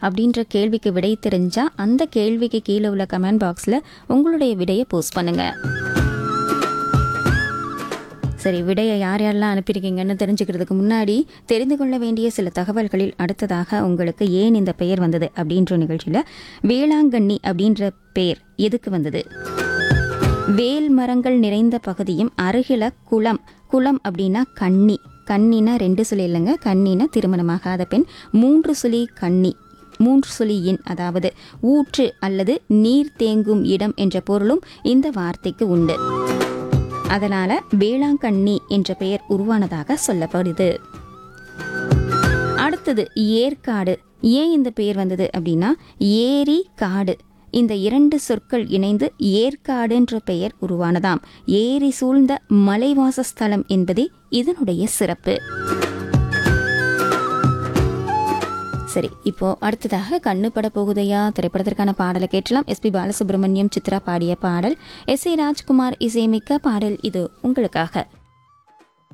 அப்படின்ற கேள்விக்கு விடை தெரிஞ்சா அந்த கேள்விக்கு கீழே உள்ள கமெண்ட் பாக்ஸில் உங்களுடைய விடையை போஸ்ட் பண்ணுங்க சரி விடையை யார் யாரெல்லாம் அனுப்பியிருக்கீங்கன்னு தெரிஞ்சுக்கிறதுக்கு முன்னாடி தெரிந்து கொள்ள வேண்டிய சில தகவல்களில் அடுத்ததாக உங்களுக்கு ஏன் இந்த பெயர் வந்தது அப்படின்ற நிகழ்ச்சியில் வேளாங்கண்ணி அப்படின்ற பெயர் எதுக்கு வந்தது வேல் மரங்கள் நிறைந்த பகுதியும் அருகில குளம் குளம் அப்படின்னா கன்னி கன்னினா ரெண்டு சொல்லி இல்லைங்க கன்னினா திருமணமாகாத பெண் மூன்று சொல்லி கன்னி மூன்று சொல்லி எண் அதாவது ஊற்று அல்லது நீர் தேங்கும் இடம் என்ற பொருளும் இந்த வார்த்தைக்கு உண்டு அதனால வேளாங்கண்ணி என்ற பெயர் உருவானதாக சொல்லப்படுது அடுத்தது ஏற்காடு ஏன் இந்த பெயர் வந்தது அப்படின்னா ஏரி காடு இந்த இரண்டு சொற்கள் இணைந்து ஏற்காடுன்ற பெயர் உருவானதாம் ஏரி சூழ்ந்த மலைவாச ஸ்தலம் என்பதே இதனுடைய சிறப்பு சரி இப்போ அடுத்ததாக கண்ணு பட போகுதையா திரைப்படத்திற்கான பாடலை கேட்டலாம் எஸ்பி பாலசுப்ரமணியம் சித்ரா பாடிய பாடல் எஸ் ஏ ராஜ்குமார் இசையமிக்க பாடல் இது உங்களுக்காக